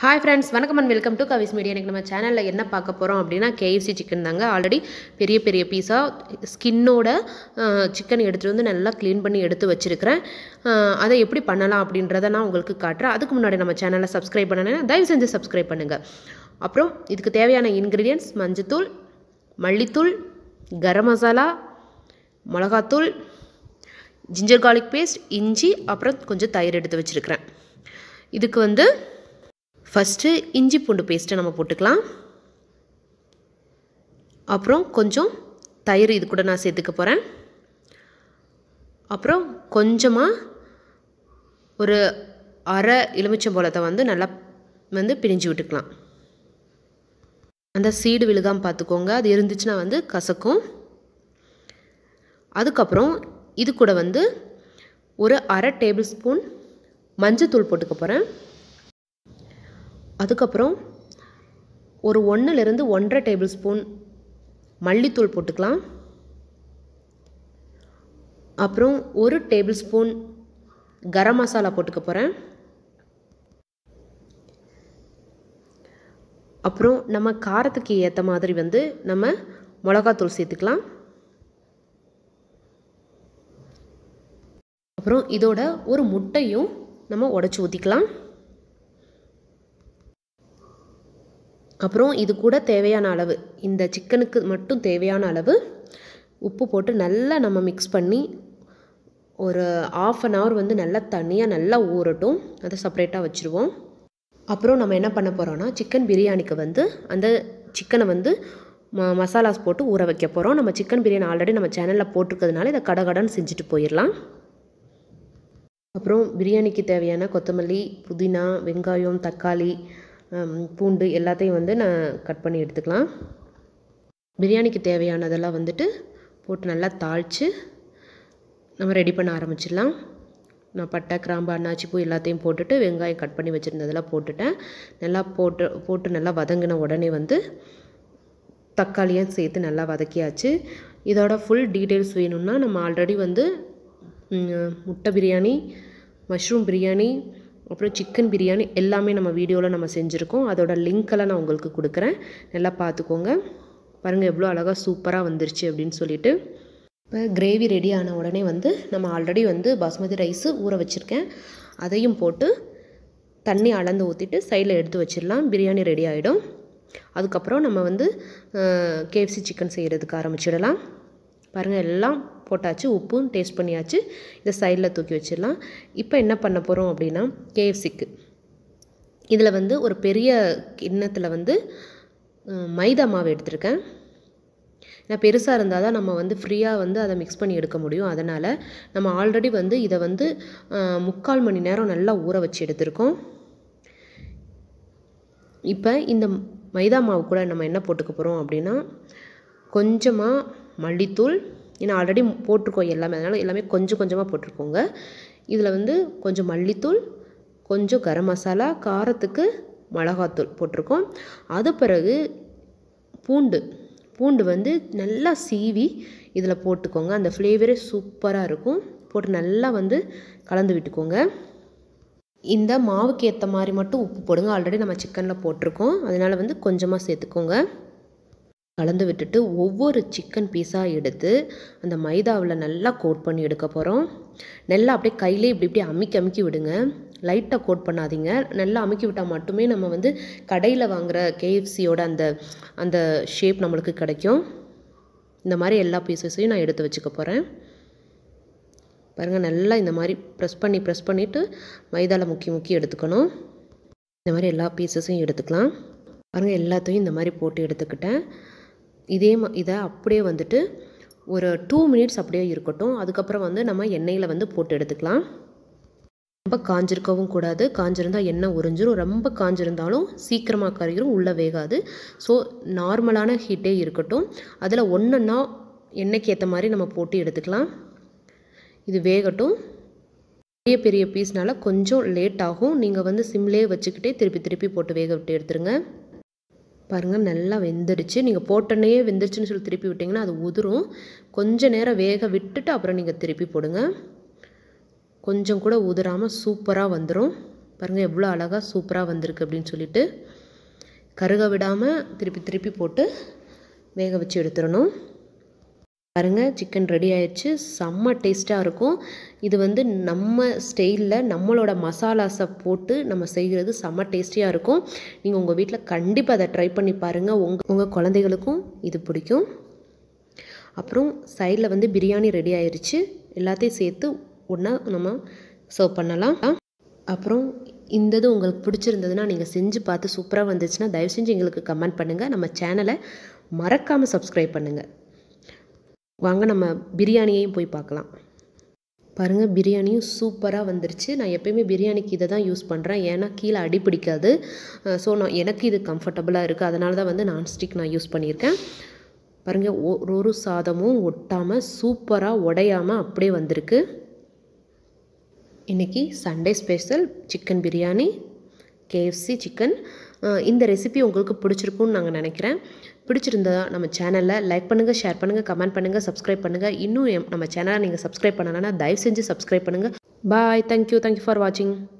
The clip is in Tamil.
ஹாய் ஃப்ரெண்ட்ஸ் வணக்கம் and welcome to Kavi's media எனக்கு நம்ம சேனலில் என்ன பார்க்க போகிறோம் அப்படின்னா கேஎஃப்சி சிக்கன் தாங்க ஆல்ரெடி பெரிய பெரிய பீஸாக ஸ்கின்னோட சிக்கன் எடுத்துகிட்டு வந்து நல்லா க்ளீன் பண்ணி எடுத்து வச்சுருக்கிறேன் அதை எப்படி பண்ணலாம் அப்படின்றத நான் உங்களுக்கு காட்டுறேன் அதுக்கு முன்னாடி நம்ம சேனலை சப்ஸ்கிரைப் பண்ணணும் தயவு செஞ்சு சப்ஸ்கிரைப் பண்ணுங்கள் அப்புறம் இதுக்கு தேவையான இன்க்ரீடியன்ட்ஸ் மஞ்சத்தூள் மல்லித்தூள் கரம் மசாலா மிளகாத்தூள் ஜிஞ்சர் கார்லிக் பேஸ்ட் இஞ்சி அப்புறம் கொஞ்சம் தயிர் எடுத்து வச்சுருக்கிறேன் இதுக்கு வந்து ஃபஸ்ட்டு இஞ்சி பூண்டு பேஸ்ட்டை நம்ம போட்டுக்கலாம் அப்புறம் கொஞ்சம் தயிர் இது கூட நான் சேர்த்துக்க போகிறேன் அப்புறம் கொஞ்சமாக ஒரு அரை எலுமிச்சம்பழத்தை வந்து நல்லா வந்து பிரிஞ்சு விட்டுக்கலாம் அந்த சீடு விழுகாமல் பார்த்துக்கோங்க அது இருந்துச்சுன்னா வந்து கசக்கும் அதுக்கப்புறம் இது கூட வந்து ஒரு அரை டேபிள் ஸ்பூன் மஞ்சத்தூள் போட்டுக்க போகிறேன் அதுக்கப்புறம் ஒரு ஒன்றுலேருந்து ஒன்றரை டேபிள் ஸ்பூன் மல்லித்தூள் போட்டுக்கலாம் அப்புறம் ஒரு டேபிள் ஸ்பூன் கரம் மசாலா போட்டுக்க போகிறேன் அப்புறம் நம்ம காரத்துக்கு ஏற்ற மாதிரி வந்து நம்ம மிளகாத்தூள் சேர்த்துக்கலாம் அப்புறம் இதோட ஒரு முட்டையும் நம்ம உடச்சி ஊற்றிக்கலாம் அப்புறம் இது கூட தேவையான அளவு இந்த சிக்கனுக்கு மட்டும் தேவையான அளவு உப்பு போட்டு நல்லா நம்ம மிக்ஸ் பண்ணி ஒரு ஆஃப் அன் ஹவர் வந்து நல்லா தனியாக நல்லா ஊறட்டும் அதை செப்பரேட்டாக வச்சுருவோம் அப்புறம் நம்ம என்ன பண்ண போகிறோன்னா சிக்கன் பிரியாணிக்கு வந்து அந்த சிக்கனை வந்து ம மசாலாஸ் போட்டு ஊற வைக்க போகிறோம் நம்ம சிக்கன் பிரியாணி ஆல்ரெடி நம்ம சேனலில் போட்டிருக்கிறதுனால இதை கடகடன்னு செஞ்சுட்டு போயிடலாம் அப்புறம் பிரியாணிக்கு தேவையான கொத்தமல்லி புதினா வெங்காயம் தக்காளி பூண்டு எல்லாத்தையும் வந்து நான் கட் பண்ணி எடுத்துக்கலாம் பிரியாணிக்கு தேவையானதெல்லாம் வந்துட்டு போட்டு நல்லா தாளித்து நம்ம ரெடி பண்ண ஆரம்பிச்சிடலாம் நான் பட்டை கிராம்பு அன்னாச்சி பூ எல்லாத்தையும் போட்டுட்டு வெங்காயம் கட் பண்ணி வச்சுருந்ததெல்லாம் போட்டுட்டேன் நல்லா போட்டு போட்டு நல்லா வதங்கின உடனே வந்து தக்காளியும் சேர்த்து நல்லா வதக்கியாச்சு இதோட ஃபுல் டீட்டெயில்ஸ் வேணும்னா நம்ம ஆல்ரெடி வந்து முட்டை பிரியாணி மஷ்ரூம் பிரியாணி அப்புறம் சிக்கன் பிரியாணி எல்லாமே நம்ம வீடியோவில் நம்ம செஞ்சுருக்கோம் அதோட லிங்க்கெல்லாம் நான் உங்களுக்கு கொடுக்குறேன் நல்லா பார்த்துக்கோங்க பாருங்கள் எவ்வளோ அழகாக சூப்பராக வந்துருச்சு அப்படின்னு சொல்லிட்டு இப்போ கிரேவி ரெடி ஆன உடனே வந்து நம்ம ஆல்ரெடி வந்து பாஸ்மதி ரைஸு ஊற வச்சுருக்கேன் அதையும் போட்டு தண்ணி அளந்து ஊற்றிட்டு சைடில் எடுத்து வச்சிடலாம் பிரியாணி ரெடி ஆகிடும் அதுக்கப்புறம் நம்ம வந்து கேஎஃப்சி சிக்கன் செய்கிறதுக்கு ஆரம்பிச்சிடலாம் பாருங்கள் எல்லாம் போட்டாச்சு உப்பும் டேஸ்ட் பண்ணியாச்சு இதை சைடில் தூக்கி வச்சிடலாம் இப்போ என்ன பண்ண போகிறோம் அப்படின்னா கேஎஃப்சிக்கு இதில் வந்து ஒரு பெரிய கிண்ணத்தில் வந்து மைதா மாவு எடுத்திருக்கேன் ஏன்னா பெருசாக இருந்தால் தான் நம்ம வந்து ஃப்ரீயாக வந்து அதை மிக்ஸ் பண்ணி எடுக்க முடியும் அதனால் நம்ம ஆல்ரெடி வந்து இதை வந்து முக்கால் மணி நேரம் நல்லா ஊற வச்சு எடுத்திருக்கோம் இப்போ இந்த மைதா மாவு கூட நம்ம என்ன போட்டுக்க போகிறோம் அப்படின்னா கொஞ்சமாக மல்லித்தூள் ஏன்னா ஆல்ரெடி போட்டிருக்கோம் எல்லாமே அதனால் எல்லாமே கொஞ்சம் கொஞ்சமாக போட்டிருக்கோங்க இதில் வந்து கொஞ்சம் மல்லித்தூள் கொஞ்சம் கரம் மசாலா காரத்துக்கு மிளகாத்தூள் போட்டிருக்கோம் அது பிறகு பூண்டு பூண்டு வந்து நல்லா சீவி இதில் போட்டுக்கோங்க அந்த ஃப்ளேவரே சூப்பராக இருக்கும் போட்டு நல்லா வந்து கலந்து விட்டுக்கோங்க இந்த மாவுக்கு ஏற்ற மாதிரி மட்டும் உப்பு போடுங்க ஆல்ரெடி நம்ம சிக்கனில் போட்டிருக்கோம் அதனால் வந்து கொஞ்சமாக சேர்த்துக்கோங்க கலந்து விட்டுட்டு ஒவ்வொரு சிக்கன் பீஸாக எடுத்து அந்த மைதாவில் நல்லா கோட் பண்ணி எடுக்க போகிறோம் நல்லா அப்படியே கையிலே இப்படி இப்படி அமுக்கி அமுக்கி விடுங்க லைட்டாக கோட் பண்ணாதீங்க நல்லா அமுக்கி விட்டால் மட்டுமே நம்ம வந்து கடையில் வாங்குகிற கேஎஃப்சியோட அந்த அந்த ஷேப் நம்மளுக்கு கிடைக்கும் இந்த மாதிரி எல்லா பீசஸையும் நான் எடுத்து வச்சுக்க போகிறேன் பாருங்கள் நல்லா இந்த மாதிரி ப்ரெஸ் பண்ணி ப்ரெஸ் பண்ணிவிட்டு மைதாவில் முக்கி முக்கி எடுத்துக்கணும் இந்த மாதிரி எல்லா பீசஸையும் எடுத்துக்கலாம் பாருங்கள் எல்லாத்தையும் இந்த மாதிரி போட்டு எடுத்துக்கிட்டேன் இதே மா இதை அப்படியே வந்துட்டு ஒரு டூ மினிட்ஸ் அப்படியே இருக்கட்டும் அதுக்கப்புறம் வந்து நம்ம எண்ணெயில் வந்து போட்டு எடுத்துக்கலாம் ரொம்ப காஞ்சிருக்கவும் கூடாது காஞ்சிருந்தால் எண்ணெய் உறிஞ்சிரும் ரொம்ப காஞ்சிருந்தாலும் சீக்கிரமாக கறிகிறோம் உள்ளே வேகாது ஸோ நார்மலான ஹீட்டே இருக்கட்டும் அதில் ஒன்றுன்னா எண்ணெய்க்கு ஏற்ற மாதிரி நம்ம போட்டு எடுத்துக்கலாம் இது வேகட்டும் பெரிய பெரிய பீஸ்னால கொஞ்சம் லேட் ஆகும் நீங்கள் வந்து சிம்லேயே வச்சுக்கிட்டே திருப்பி திருப்பி போட்டு வேக விட்டு எடுத்துருங்க பாருங்கள் நல்லா வெந்துடுச்சு நீங்கள் போட்டோன்னே வெந்துருச்சுன்னு சொல்லி திருப்பி விட்டிங்கன்னா அது உதிரும் கொஞ்சம் நேரம் வேக விட்டுட்டு அப்புறம் நீங்கள் திருப்பி போடுங்க கொஞ்சம் கூட உதிராமல் சூப்பராக வந்துடும் பாருங்கள் எவ்வளோ அழகாக சூப்பராக வந்திருக்கு அப்படின்னு சொல்லிட்டு கருக விடாமல் திருப்பி திருப்பி போட்டு வேக வச்சு எடுத்துடணும் பாருங்கள் சிக்கன் ரெடி ஆயிடுச்சு செம்ம டேஸ்ட்டாக இருக்கும் இது வந்து நம்ம ஸ்டைலில் நம்மளோட மசாலாஸை போட்டு நம்ம செய்கிறது செம்ம டேஸ்டியாக இருக்கும் நீங்கள் உங்கள் வீட்டில் கண்டிப்பாக அதை ட்ரை பண்ணி பாருங்கள் உங்கள் உங்கள் குழந்தைகளுக்கும் இது பிடிக்கும் அப்புறம் சைடில் வந்து பிரியாணி ரெடி ஆயிடுச்சு எல்லாத்தையும் சேர்த்து ஒன்றா நம்ம சர்வ் பண்ணலாம் அப்புறம் இந்த இது உங்களுக்கு பிடிச்சிருந்ததுன்னா நீங்கள் செஞ்சு பார்த்து சூப்பராக வந்துச்சுன்னா தயவு செஞ்சு எங்களுக்கு கமெண்ட் பண்ணுங்கள் நம்ம சேனலை மறக்காமல் சப்ஸ்கிரைப் பண்ணுங்கள் வாங்க நம்ம பிரியாணியையும் போய் பார்க்கலாம் பாருங்கள் பிரியாணியும் சூப்பராக வந்துருச்சு நான் எப்பயுமே பிரியாணிக்கு இதை தான் யூஸ் பண்ணுறேன் ஏன்னா கீழே அடி பிடிக்காது ஸோ நான் எனக்கு இது கம்ஃபர்டபுளாக இருக்குது அதனால தான் வந்து நான்ஸ்டிக் நான் யூஸ் பண்ணியிருக்கேன் பாருங்கள் ஒரு ஒரு சாதமும் ஒட்டாமல் சூப்பராக உடையாமல் அப்படியே வந்திருக்கு இன்றைக்கி Sunday special chicken biryani KFC chicken இந்த ரெசிபி உங்களுக்கு பிடிச்சிருக்கும்னு நாங்கள் நினைக்கிறேன் பிடிச்சிருந்தா நம்ம சேனலில் லைக் பண்ணுங்கள் ஷேர் பண்ணுங்கள் கமெண்ட் பண்ணுங்கள் சப்ஸ்கிரைப் பண்ணுங்கள் இன்னும் நம்ம சேனலை நீங்கள் சப்ஸ்கிரைப் பண்ணலைன்னா தயவு செஞ்சு சப்ஸ்கிரைப் பண்ணுங்கள் பாய் தேங்க்யூ தேங்க்யூ ஃபார் வாட்சிங்